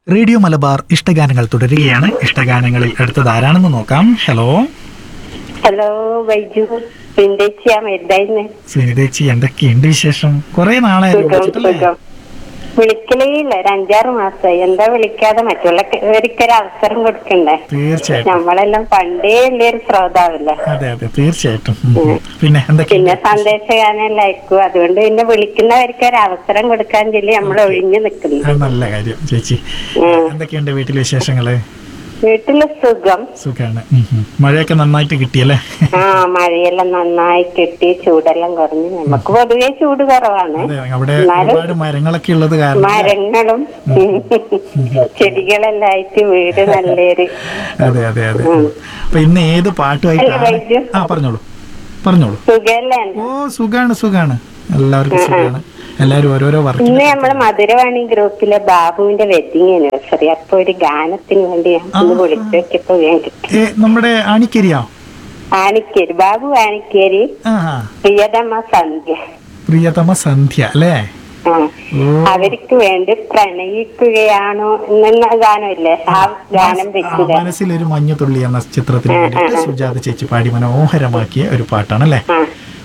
Radio Malabar ഇഷ്ടഗാനങ്ങൾ തുടരുകയാണ് ഇഷ്ടഗാനങ്ങളിൽ അടുത്തത് ആരാണെന്ന് നോക്കാം ഹലോ ഹലോ വൈജു പിണ്ടേച്ചിയാ മരുതായിരുന്നു സുനിതേച്ചി എന്തൊക്കെയുണ്ട് വിശേഷം കുറെ നാളായല്ലോ സുഖം വിളിച്ചിട്ടല്ലേ സുഖം വിളിക്കലേ ഇല്ല ഒരു അഞ്ചാറ് മാസമായി എന്താ വിളിക്കാതെ മറ്റുള്ളവർക്കൊരു അവസരം കൊടുക്കണ്ടേ തീർച്ചയായിട്ടും നമ്മളെല്ലാം പണ്ടേ വലിയൊരു ശ്രോതാവല്ലേ അതെ അതെ തീർച്ചയായിട്ടും ഉം. പിന്നെ എന്തൊക്കെയുണ്ട് പിന്നെ സന്ദേശഗാനെല്ലാം അയക്കും അതുകൊണ്ട് പിന്നെ വിളിക്കുന്നവർക്ക് ഒരു അവസരം കൊടുക്കാൻ ചൊല്ലി നമ്മൾ ഒഴിഞ്ഞു നിൽക്കുന്നു അത് നല്ല കാര്യം ചേച്ചി ഉം. എന്തൊക്കെയുണ്ട് വീട്ടിലെ വിശേഷങ്ങള് വീട്ടില് സുഖം സുഖാണ് ഉം, ഉം. മഴയൊക്കെ നന്നായിട്ട് കിട്ടിയല്ലേ ആ മഴയെല്ലാം നന്നായി കിട്ടി ചൂടെല്ലാം കുറഞ്ഞു നമുക്ക് പൊതുവെ ചൂട് കുറവാണ് അതെ അവിടെ എന്നാലും ഒരുപാട് മരങ്ങളൊക്കെ ഉള്ളത് കാരണം മരങ്ങളും ചെടികളെല്ലാം ആയിട്ട് വീട് നല്ലൊരു അതെ അതെ അതെ അപ്പൊ ഇന്ന് ഏത് പാട്ടുമായിട്ടാണ് വൈദ്യു. ആ പറഞ്ഞോളൂ പറഞ്ഞോളൂ സുഖല്ലേ ഓ സുഖാണ് സുഖാണ് എല്ലാവർക്കും സുഖാണ് എല്ലാരും ഓരോരോ വർക്ക് ഇന്ന് നമ്മളെ മധുരവാണി ഗ്രൂപ്പിലെ ബാബുവിന്റെ വെഡിങ് ആനിവേഴ്സറി അപ്പൊ ഒരു ഗാനത്തിന് വേണ്ടി ഞാൻ ഇന്ന് വിളിച്ചു വെച്ചപ്പോ ഞാൻ കിട്ടി ഏ നമ്മുടെ ആണിക്കരിയാ ആണിക്കേരി ബാബു ആണിക്കേരി ആ പ്രിയതമ സന്ധ്യ പ്രിയതമ സന്ധ്യ അല്ലേ ആ ഓ അവർക്ക് വേണ്ടി പ്രണയിക്കുകയാണോ എന്ന ഗാനമില്ലേ ആ ഗാനം ആ, വെച്ചത് മനസ്സിലൊരു മഞ്ഞുതുള്ളി എന്ന ചിത്രത്തിന് വേണ്ടിയിട്ട് സുജാത ചേച്ചി പാടി മനോഹരമാക്കിയ ഒരു പാട്ടാണ് അല്ലേ ആ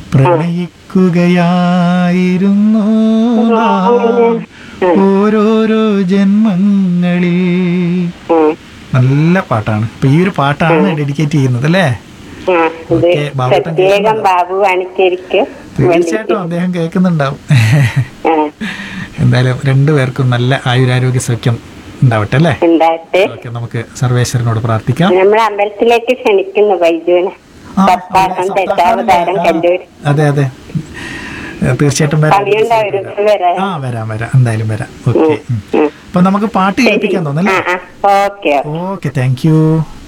പ്രണയിക്കുകയായിരുന്നു നാം ഓരോരോ ജന്മങ്ങളിൽ ഉം. നല്ല പാട്ടാണ് അപ്പൊ ഈ ഒരു പാട്ടാണ് ഡെഡിക്കേറ്റ് ചെയ്യുന്നത് അല്ലേ ആ, ഇത് ഓക്കേ, ബാബുട്ടൻ പ്രത്യേകം ബാബു ആണിക്കേരിക്ക് തീർച്ചയായിട്ടും അദ്ദേഹം കേൾക്കുന്നുണ്ടാവും ആ, എന്തായാലും രണ്ടുപേർക്കും നല്ല ആയുരാരോഗ്യ സൗഖ്യം ഉണ്ടാവട്ടെ അല്ലേ ഉണ്ടായിട്ട് ഓക്കെ നമുക്ക് സർവേശ്വരനോട് പ്രാർത്ഥിക്കാം നമ്മൾ അമ്പലത്തിലേക്ക് ക്ഷണിക്കുന്നു വൈജുവിനെ ആ, സപ്താഹം സപ്താഹം ദശാവതാരം ആ, കല്ലൂർ അതെ അതെ ഏ, തീർച്ചയായിട്ടും വരാം സമയമുണ്ടാവും വരാൻ ആ വരാം വരാം എന്തായാലും വരാം ഓക്കെ ഉം. അപ്പൊ നമുക്ക് പാട്ട് കേൾപ്പിക്കാൻ തോന്നല്ലേ ആ ആ ഓക്കെ ഓക്കെ താങ്ക് യു